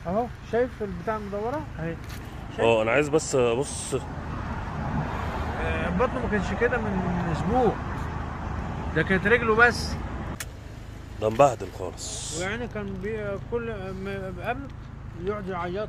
اهو شايف البتاع المدوره اهي شايف اه انا عايز بس ابص آه، بطنه ما كانش كده من اسبوع ده كانت رجله بس ده مبهدل خالص ويعني كان بي كل ما قبل يقعد يعيط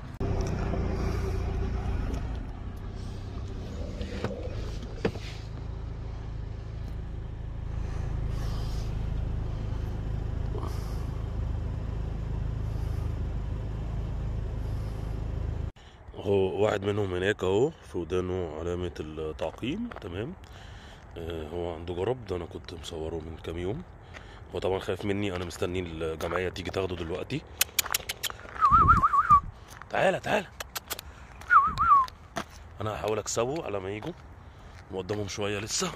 هو واحد منهم هناك اهو في ودانه علامة التعقيم تمام آه هو عنده جرب ده انا كنت مصوره من كام يوم هو طبعا خايف مني انا مستني الجمعية تيجي تاخده دلوقتي تعالى تعالى انا هحاول اكسبه على ما يجوا قدامهم شوية لسه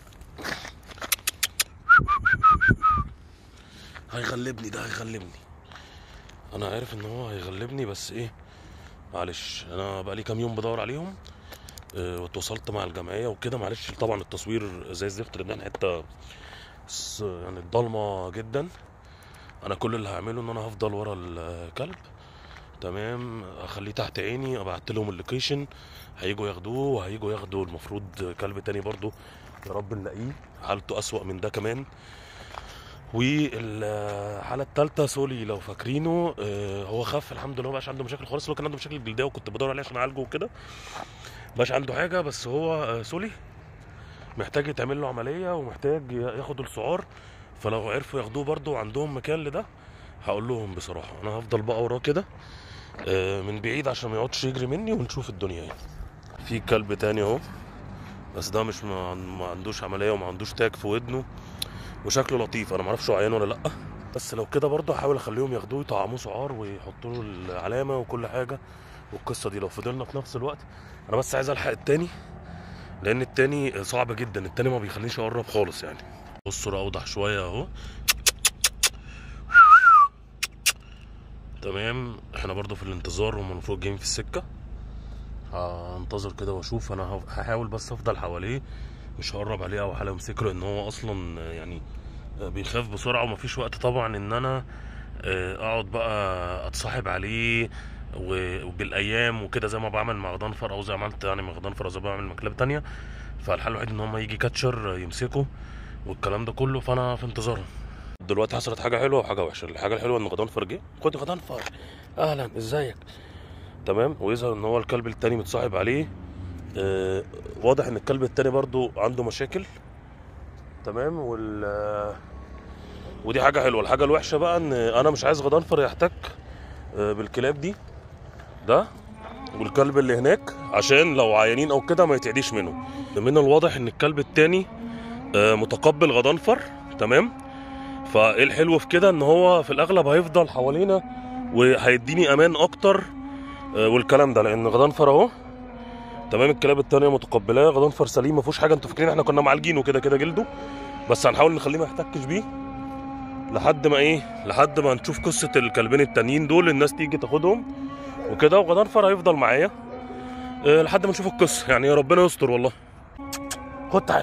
هيغلبني ده هيغلبني انا عارف ان هو هيغلبني بس ايه معلش انا بقالي كام يوم بدور عليهم أه واتواصلت مع الجمعيه وكده معلش طبعا التصوير زي الزفت لان احنا حته س- يعني ضلمه جدا انا كل اللي هعمله ان انا هفضل ورا الكلب تمام اخليه تحت عيني ابعت لهم اللوكيشن هيجوا ياخدوه وهيجوا ياخدوا المفروض كلب تاني برضو يا رب نلاقيه حالته اسوأ من ده كمان والحاله الثالثه سولي لو فاكرينه آه، هو خف الحمد لله مبقاش عنده مشاكل خالص هو كان عنده مشاكل جلديه وكنت بدور عليه عشان اعالجه وكده مبقاش عنده حاجه بس هو آه، سولي محتاج يتعمل له عمليه ومحتاج ياخد السعار فلو عرفوا ياخدوه برضو وعندهم مكان لده هقول لهم بصراحه انا هفضل بقى وراه كده آه، من بعيد عشان ما يقعدش يجري مني ونشوف الدنيا يعني في كلب تاني اهو بس ده مش ما ما عندوش عمليه وما عندوش تاج في ودنه وشكله لطيف انا معرفش هو عيان ولا لا بس لو كده برضه هحاول اخليهم ياخدوه يطعموه سعار ويحطوا له العلامه وكل حاجه والقصه دي لو فضلنا في نفس الوقت انا بس عايز الحق التاني لان التاني صعب جدا التاني ما بيخلينيش اقرب خالص يعني الصوره اوضح شويه اهو تمام احنا برضه في الانتظار هم المفروض جايين في السكه هنتظر كده واشوف انا هف- هحاول بس افضل حواليه مش هقرب عليه او حاجه امسكه لان هو اصلا يعني بيخاف بسرعه ومفيش وقت طبعا ان انا آه، اقعد بقى اتصاحب عليه و- وبالايام وكده زي ما بعمل مع غضنفر او زي ما عملت يعني مع غضنفر او زي ما بعمل مع كلاب تانية فالحل الوحيد ان هم يجي كاتشر يمسكه والكلام ده كله فانا في انتظارهم دلوقتي حصلت حاجه حلوه وحاجه وحشه الحاجه الحلوه ان غضنفر جه خد يا غضنفر اهلا ازيك تمام ويظهر ان هو الكلب التاني متصاحب عليه آه، واضح ان الكلب التاني برضو عنده مشاكل تمام وال آه، ودي حاجه حلوه الحاجه الوحشه بقى ان انا مش عايز غضنفر يحتك آه، بالكلاب دي ده والكلب اللي هناك عشان لو عيانين او كده ما يتعديش منه من الواضح ان الكلب التاني آه، متقبل غضنفر تمام فايه الحلو في كده ان هو في الاغلب هيفضل حوالينا وهيديني امان اكتر آه، والكلام ده لان غضنفر اهو تمام الكلاب التانية متقبلاه غضنفر سليم ما فيهوش حاجه انتوا فاكرين احنا كنا معالجينه كده كده جلده بس هنحاول نخليه ما يحتكش بيه لحد ما ايه لحد ما نشوف قصه الكلبين التانيين دول الناس تيجي تاخدهم وكده وغضنفر هيفضل معايا أه لحد ما نشوف القصه يعني يا ربنا يستر والله خد تعال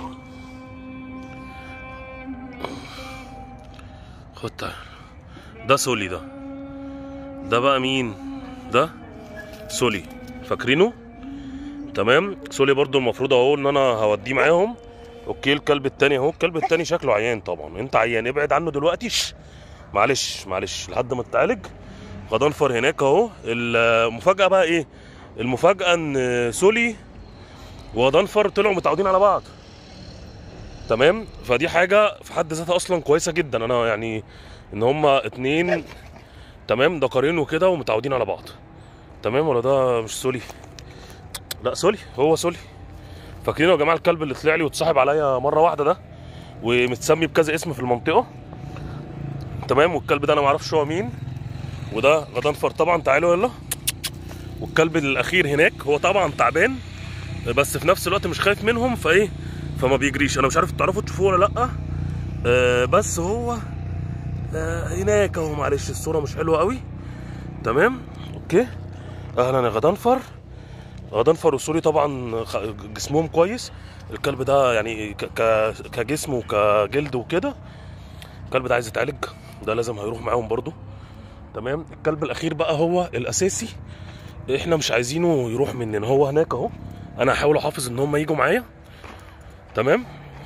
خد تعال ده سولي ده ده بقى مين ده سولي فاكرينه تمام سولي برضو المفروض اهو ان انا هوديه معاهم اوكي الكلب التاني اهو الكلب التاني شكله عيان طبعا انت عيان ابعد عنه دلوقتي شش. معلش معلش لحد ما تتعالج غضنفر هناك اهو المفاجأة بقى ايه المفاجأة ان سولي وغضنفر طلعوا متعودين على بعض تمام فدي حاجة في حد ذاتها اصلا كويسة جدا انا يعني ان هما اتنين تمام ده قارين وكده ومتعودين على بعض تمام ولا ده مش سولي لا سولي هو سولي فاكرين يا جماعه الكلب اللي طلع لي واتصاحب عليا مره واحده ده ومتسمي بكذا اسم في المنطقه تمام والكلب ده انا ما اعرفش هو مين وده غضنفر طبعا تعالوا يلا والكلب الاخير هناك هو طبعا تعبان بس في نفس الوقت مش خايف منهم فايه فما بيجريش انا مش عارف تعرفوا تشوفوه ولا لا آه بس هو آه هناك اهو معلش الصوره مش حلوه قوي تمام اوكي اهلا يا غضنفر غضنفر وسوري طبعا خ- جسمهم كويس الكلب ده يعني ك- ك- كجسم وكجلد وكده الكلب ده عايز يتعالج ده لازم هيروح معاهم برضو تمام الكلب الاخير بقى هو الاساسي احنا مش عايزينه يروح مننا هو هناك اهو انا هحاول احافظ ان هم يجوا معايا تمام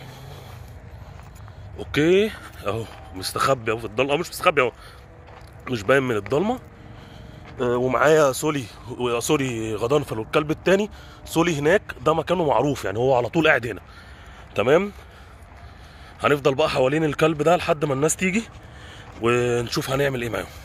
اوكي اهو مستخبي اهو في الضلمه أو مش مستخبي اهو مش باين من الضلمه آه، ومعايا سولي و- سوري غضنفر والكلب التاني سولي هناك ده مكانه معروف يعني هو على طول قاعد هنا تمام هنفضل بقى حوالين الكلب ده لحد ما الناس تيجي ونشوف هنعمل ايه معاهم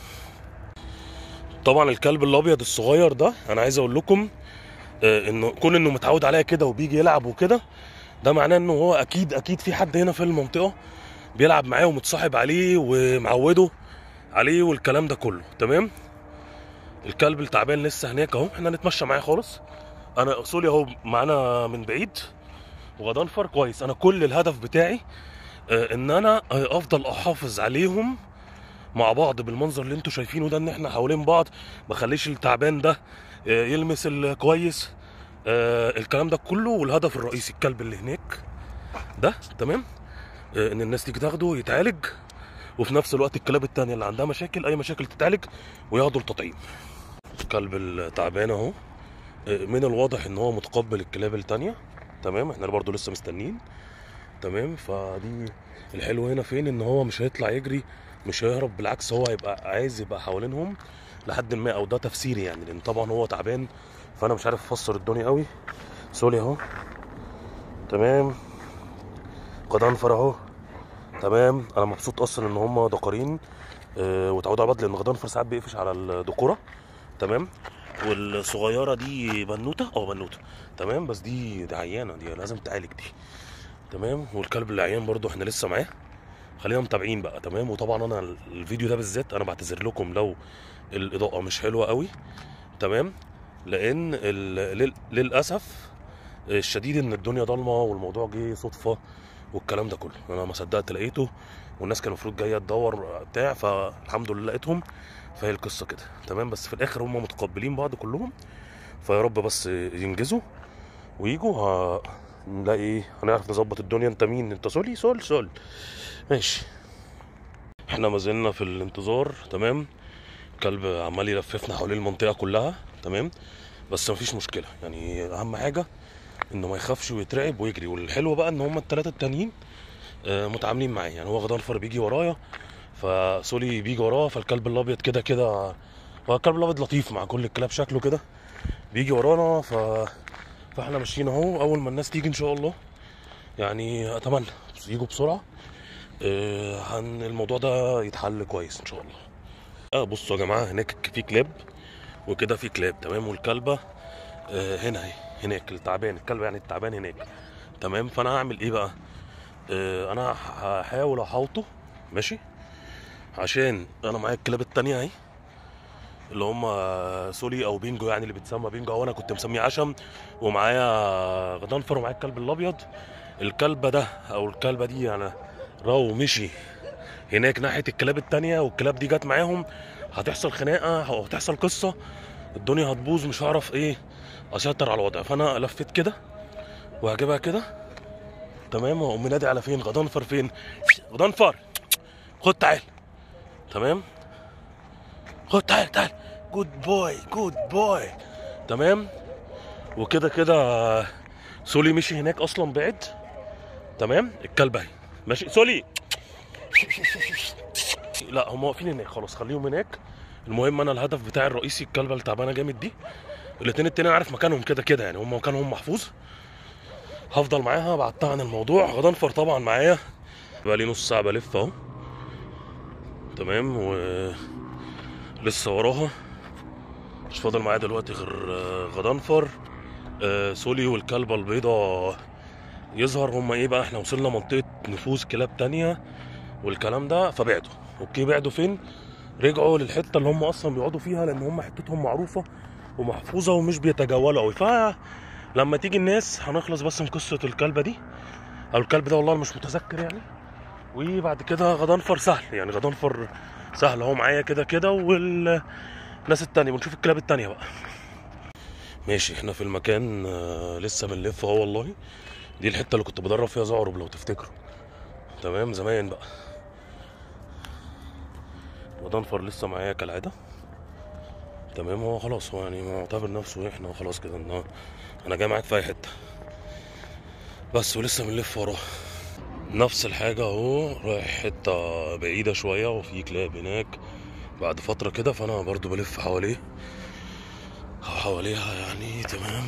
طبعا الكلب الابيض الصغير ده انا عايز اقول لكم آه، انه كون انه متعود عليا كده وبيجي يلعب وكده ده معناه انه هو اكيد اكيد في حد هنا في المنطقه بيلعب معاه ومتصاحب عليه ومعوده عليه والكلام ده كله تمام الكلب التعبان لسه هناك اهو احنا نتمشى معاه خالص انا سولي اهو معانا من بعيد وغضنفر كويس انا كل الهدف بتاعي آه، ان انا آه، افضل احافظ عليهم مع بعض بالمنظر اللي انتوا شايفينه ده ان احنا حوالين بعض ما خليش التعبان ده آه، يلمس الكويس آه، الكلام ده كله والهدف الرئيسي الكلب اللي هناك ده تمام آه، ان الناس تيجي تاخده يتعالج وفي نفس الوقت الكلاب التانية اللي عندها مشاكل اي مشاكل تتعالج وياخدوا التطعيم الكلب التعبان اهو آه، من الواضح ان هو متقبل الكلاب التانية تمام احنا برضو لسه مستنيين تمام فدي الحلو هنا فين ان هو مش هيطلع يجري مش هيهرب بالعكس هو هيبقى عايز يبقى حوالينهم لحد ما او ده تفسيري يعني لان طبعا هو تعبان فانا مش عارف افسر الدنيا قوي سوري اهو تمام غضنفر اهو تمام انا مبسوط اصلا ان هم دقارين آه وتعودوا على بعض لان غضنفر ساعات بيقفش على الدكوره تمام والصغيره دي بنوته اه بنوته تمام بس دي دي عيانه دي لازم تعالج دي تمام والكلب اللي عيان برضو احنا لسه معاه خلينا متابعين بقى تمام وطبعا انا الفيديو ده بالذات انا بعتذر لكم لو الاضاءه مش حلوه قوي تمام لان ال- لل- للاسف الشديد ان الدنيا ضلمه والموضوع جه صدفه والكلام ده كله انا ما صدقت لقيته والناس كان المفروض جايه تدور بتاع فالحمد لله لقيتهم فهي القصه كده تمام بس في الاخر هم متقبلين بعض كلهم فيا رب بس ينجزوا ويجوا ه- نلاقي ايه هنعرف نظبط الدنيا انت مين انت سولي سول سول ماشي احنا ما زلنا في الانتظار تمام كلب عمال يلففنا حوالين المنطقه كلها تمام بس مفيش مشكله يعني اهم حاجه انه ما يخافش ويترعب ويجري والحلو بقى ان هما الثلاثه التانيين آه، متعاملين معاه يعني هو غضنفر بيجي ورايا فسولي بيجي وراه فالكلب الابيض كده كده هو الكلب الابيض لطيف مع كل الكلاب شكله كده بيجي ورانا ف فاحنا ماشيين اهو اول ما الناس تيجي ان شاء الله يعني اتمنى يجوا بسرعه آه، هن الموضوع ده يتحل كويس ان شاء الله اه بصوا يا جماعه هناك في كلاب وكده في كلاب تمام والكلبه آه، هنا اهي هناك التعبان الكلب يعني التعبان هناك تمام فانا هعمل ايه بقى آه، انا هحاول احاوطه ماشي عشان انا معايا الكلاب التانية اهي اللي هم سولي او بينجو يعني اللي بيتسمى بينجو او انا كنت مسميه عشم ومعايا غضنفر ومعايا الكلب الابيض الكلبه ده او الكلبه دي يعني راو مشي هناك ناحيه الكلاب التانية والكلاب دي جت معاهم هتحصل خناقه او هتحصل قصه الدنيا هتبوظ مش هعرف ايه اسيطر على الوضع فانا لفيت كده وهجيبها كده تمام واقوم منادي على فين غضنفر فين غضنفر خد تعال تمام خد تعال تعال جود بوي جود بوي تمام وكده كده سولي مشي هناك اصلا بعد تمام الكلب اهي ماشي سولي لا هم واقفين هناك خلاص خليهم هناك المهم انا الهدف بتاعي الرئيسي الكلبه اللي تعبانه جامد دي الاتنين التانيين عارف مكانهم كده كده يعني هم مكانهم محفوظ هفضل معاها بعدتها عن الموضوع غضنفر طبعا معايا بقالي نص ساعه بلف اهو تمام و لسه وراها مش فاضل معايا دلوقتي غير آه، غضنفر آه، سولي والكلبه البيضاء يظهر هما ايه بقى احنا وصلنا منطقه نفوذ كلاب تانية والكلام ده فبعدوا اوكي بعدوا فين رجعوا للحته اللي هم اصلا بيقعدوا فيها لان هم حتتهم معروفه ومحفوظه ومش بيتجولوا قوي فلما تيجي الناس هنخلص بس من قصه الكلبه دي او الكلب ده والله أنا مش متذكر يعني وبعد كده غضنفر سهل يعني غضنفر سهل اهو معايا كده كده والناس التانية بنشوف الكلاب التانية بقى ماشي احنا في المكان آه، لسه بنلف اهو والله دي الحته اللي كنت بدرب فيها زعرب لو تفتكروا تمام زمان بقى ودنفر لسه معايا كالعاده تمام هو خلاص هو يعني معتبر نفسه احنا خلاص كده ان هو- انا جاي معاك في اي حته بس ولسه بنلف وراه نفس الحاجة اهو رايح حتة بعيدة شوية وفي كلاب هناك بعد فترة كده فأنا برضو بلف حواليه حواليها يعني تمام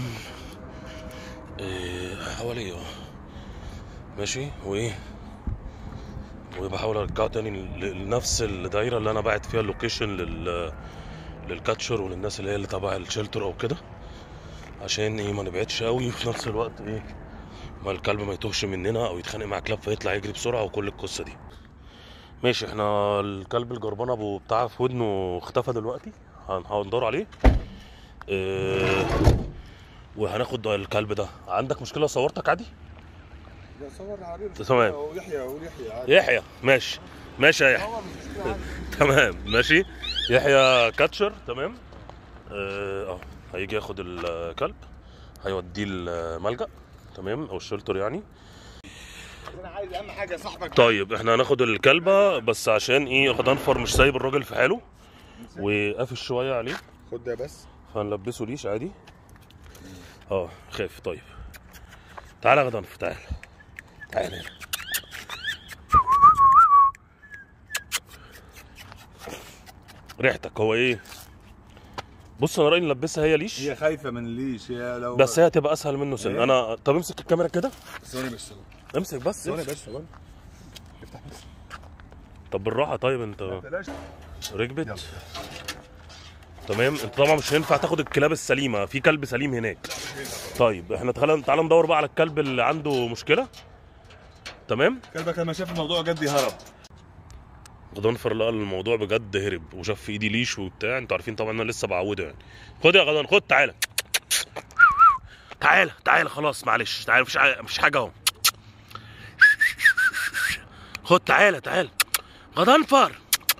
إيه حواليه اه ماشي وايه وبحاول ارجعه تاني ل- لنفس الدايرة اللي انا باعت فيها اللوكيشن لل للكاتشر وللناس اللي هي اللي تبع الشيلتر او كده عشان ايه ما نبعدش قوي وفي نفس الوقت ايه ما الكلب ما يتوهش مننا او يتخانق مع كلاب فيطلع يجري بسرعه وكل القصه دي ماشي احنا الكلب الجربان ابو بتاع في ودنه اختفى دلوقتي هنحاول ندور عليه اه وهناخد الكلب ده عندك مشكله لو صورتك عادي لا صور عربي تمام. ويحيى ويحيى عادي يحيى ماشي ماشي يا يحيى صور مش مشكلة عادي. تمام ماشي يحيى كاتشر تمام اه آه، هيجي ياخد الكلب هيوديه الملجأ تمام او الشلتر يعني انا عايز اهم حاجه صاحبك طيب احنا هناخد الكلبة بس عشان ايه غضنفر مش سايب الراجل في حاله وقافش شوية عليه خد ده بس فهنلبسه ليش عادي اه خايف طيب تعالى يا غضنفر تعالى تعالى هنا. ريحتك هو ايه بص انا رايي نلبسها هي ليش هي خايفه من الليش هي لو بس هي هتبقى اسهل منه سن إيه؟ انا طب امسك الكاميرا كده ثواني بس امسك بس ثواني امسك. بس ثواني افتح بس طب بالراحه طيب انت بلاش ركبت يلا. تمام انت طبعا مش هينفع تاخد الكلاب السليمه في كلب سليم هناك طيب احنا تعالى تعالى ندور بقى على الكلب اللي عنده مشكله تمام كلبك لما شاف الموضوع جد هرب غضنفر لقى الموضوع بجد هرب وشاف في ايدي ليش وبتاع انتوا عارفين طبعا انا لسه بعوده يعني خد يا غضن خد تعالى تعالى تعالى خلاص معلش تعالى مفيش ع- مفيش حاجه اهو خد تعالى تعالى غضنفر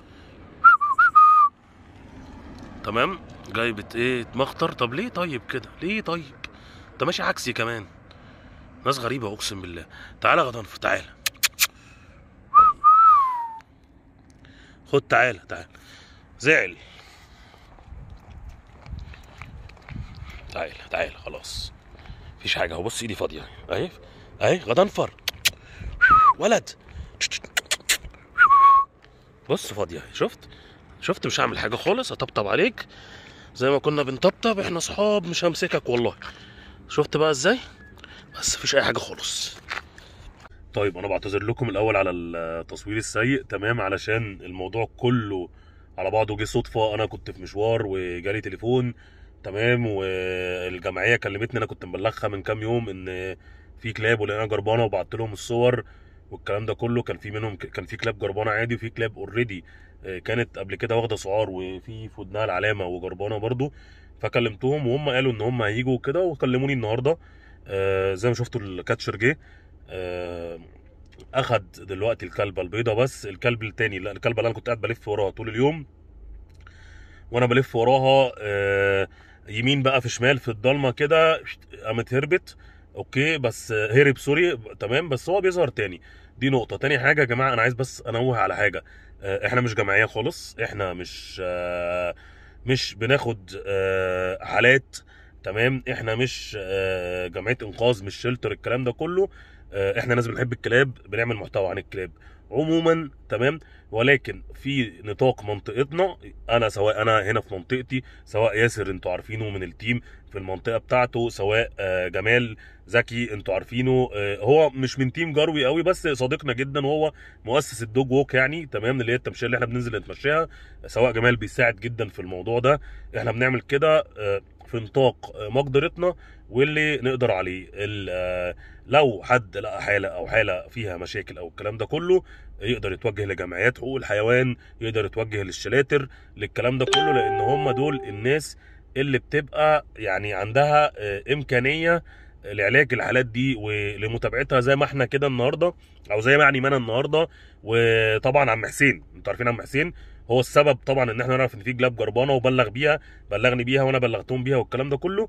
تمام جاي بت ايه تمخطر طب ليه طيب كده ليه طيب انت ماشي عكسي كمان ناس غريبه اقسم بالله تعالى يا غضنفر تعالى خد تعالى تعالى زعل تعالى تعالى خلاص مفيش حاجه اهو بص ايدي فاضيه اهي اهي غضنفر ولد بص فاضيه اهي شفت شفت مش هعمل حاجه خالص اطبطب عليك زي ما كنا بنطبطب احنا صحاب مش همسكك والله شفت بقى ازاي بس مفيش اي حاجه خالص طيب انا بعتذر لكم الاول على التصوير السيء تمام علشان الموضوع كله على بعضه جه صدفه انا كنت في مشوار وجالي تليفون تمام والجمعيه كلمتني انا كنت مبلغها من كام يوم ان في كلاب ولقينا جربانه وبعت لهم الصور والكلام ده كله كان في منهم كان في كلاب جربانه عادي وفي كلاب اوريدي كانت قبل كده واخده سعار وفي في ودنها العلامه وجربانه برضو فكلمتهم وهم قالوا ان هم هيجوا كده وكلموني النهارده آه، زي ما شفتوا الكاتشر جه آه، اخد دلوقتي الكلبه البيضه بس الكلب التاني لا الكلبه اللي انا كنت قاعد بلف وراها طول اليوم وانا بلف وراها آه، يمين بقى في شمال في الضلمه كده قامت هربت اوكي بس آه، هرب سوري تمام بس هو بيظهر تاني دي نقطه تاني حاجه يا جماعه انا عايز بس انوه على حاجه آه، احنا مش جمعيه خالص احنا مش آه، مش بناخد آه، حالات تمام احنا مش آه، جمعيه انقاذ مش شلتر الكلام ده كله آه، احنا ناس بنحب الكلاب بنعمل محتوى عن الكلاب عموما تمام ولكن في نطاق منطقتنا انا سواء انا هنا في منطقتي سواء ياسر انتوا عارفينه من التيم في المنطقه بتاعته سواء آه، جمال زكي انتوا عارفينه آه، هو مش من تيم جروي قوي بس صديقنا جدا وهو مؤسس الدوج ووك يعني تمام اللي هي التمشيه اللي احنا بننزل نتمشاها سواء جمال بيساعد جدا في الموضوع ده احنا بنعمل كده آه، في نطاق آه، مقدرتنا واللي نقدر عليه ال- آه، لو حد لقى حاله او حاله فيها مشاكل او الكلام ده كله يقدر يتوجه لجمعيات حقوق الحيوان يقدر يتوجه للشلاتر للكلام ده كله لان هم دول الناس اللي بتبقى يعني عندها آه، امكانيه لعلاج الحالات دي ولمتابعتها زي ما احنا كده النهارده او زي ما يعني ما انا النهارده وطبعا عم حسين انتوا عارفين عم حسين هو السبب طبعا ان احنا نعرف ان في كلاب جربانه وبلغ بيها بلغني بيها وانا بلغتهم بيها والكلام ده كله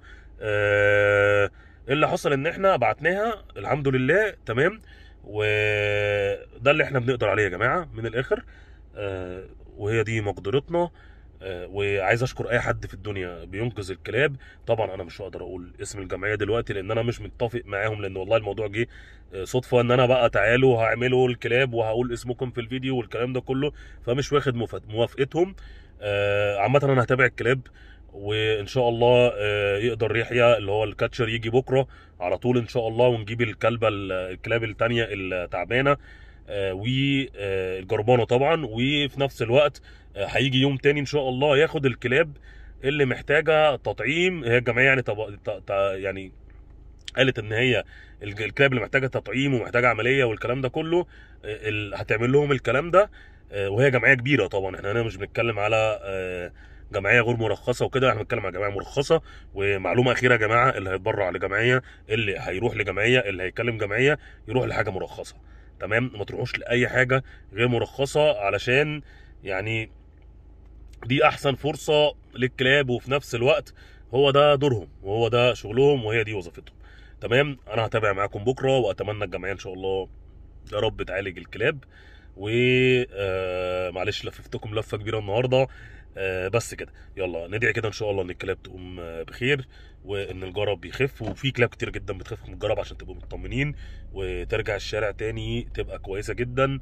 آه اللي حصل ان احنا بعتناها الحمد لله تمام وده اللي احنا بنقدر عليه يا جماعه من الاخر آه وهي دي مقدرتنا آه، وعايز اشكر اي حد في الدنيا بينقذ الكلاب طبعا انا مش هقدر اقول اسم الجمعيه دلوقتي لان انا مش متفق معاهم لان والله الموضوع جه آه، صدفه ان انا بقى تعالوا هعملوا الكلاب وهقول اسمكم في الفيديو والكلام ده كله فمش واخد موافق- موافقتهم آه، عامه انا هتابع الكلاب وان شاء الله آه، يقدر يحيى اللي هو الكاتشر يجي بكره على طول ان شاء الله ونجيب الكلبه ال- الكلاب التانية التعبانه والجربانه طبعا وفي نفس الوقت آه، هيجي يوم تاني ان شاء الله ياخد الكلاب اللي محتاجه تطعيم هي الجمعيه يعني طب... ط... ط... يعني قالت ان هي الج- الكلاب اللي محتاجه تطعيم ومحتاجه عمليه والكلام ده كله آه، ال... هتعمل لهم الكلام ده آه، وهي جمعيه كبيره طبعا احنا هنا مش بنتكلم على آه، جمعيه غير مرخصه وكده احنا بنتكلم على جمعيه مرخصه ومعلومه اخيره يا جماعه اللي هيتبرع لجمعيه اللي هيروح لجمعيه اللي هيكلم جمعيه يروح لحاجه مرخصه تمام ما تروحوش لاي حاجه غير مرخصه علشان يعني دي احسن فرصه للكلاب وفي نفس الوقت هو ده دورهم وهو ده شغلهم وهي دي وظيفتهم تمام انا هتابع معاكم بكره واتمنى الجمعيه ان شاء الله يا رب تعالج الكلاب ومعلش لففتكم لفه كبيره النهارده آه، بس كده يلا ندعي كده ان شاء الله ان الكلاب تقوم آه، بخير وان الجرب يخف وفي كلاب كتير جدا بتخف من الجرب عشان تبقوا مطمنين وترجع الشارع تاني تبقى كويسه جدا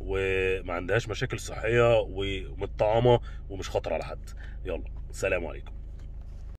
وما عندهاش مشاكل صحيه ومتطعمه ومش خطر على حد يلا سلام عليكم